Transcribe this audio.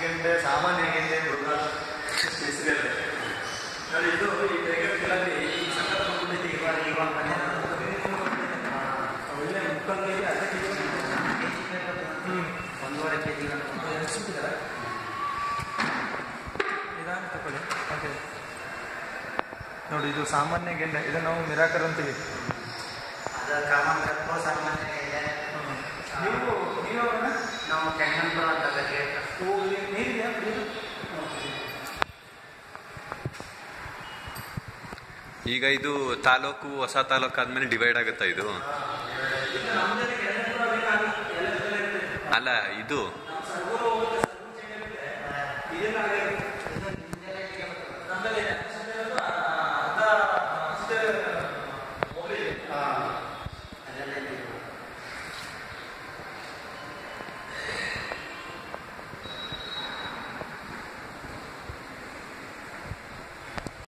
ಗೆಂಡೆ ಸಾಮಾನ್ಯ ಗೆಂಡೆ ಮೃಗ ಹೆಸರಿದೆ ನೋಡಿ ಇದು ಈ ಟೈಗರ್ಗಳಲ್ಲಿ ಈ ಸಖತ್ ಮಗುವಿದೆ ಇವಾಗ ಇವಾಗ ಮನೆ ಒಳ್ಳೆ ಮುಖಂಗೆ ಅದಕ್ಕೆ ಹ್ಞೂ ಒಂದೂವರೆ ಕೆ ಜಿ ನಿಧಾನ ತಗೊಳ್ಳಿ ಓಕೆ ನೋಡಿ ಇದು ಸಾಮಾನ್ಯ ಗೆಂಡೆ ಇದು ನಾವು ಮಿರಾಕರ್ ಅಂತೀವಿ ಅದು ಕಾಮನ್ ಕಪ್ಪು ಸಾಮಾನ್ಯ ಇದೆ ನೀವು ನೀವು ಅವರನ್ನ ನಾವು ಕೆಂಗನ್ಪುರ ಅಂತ ಗೇಟ್ ಓ ಇಲ್ಲಿ ನೀರಿದೆಯಾ ನೀರು ಈಗ ಇದು ತಾಲೂಕು ಹೊಸ ತಾಲೂಕು ಆದ್ಮೇಲೆ ಡಿವೈಡ್ ಆಗುತ್ತಾ ಇದು ಅಲ್ಲ ಇದು ಇದೆಲ್ಲ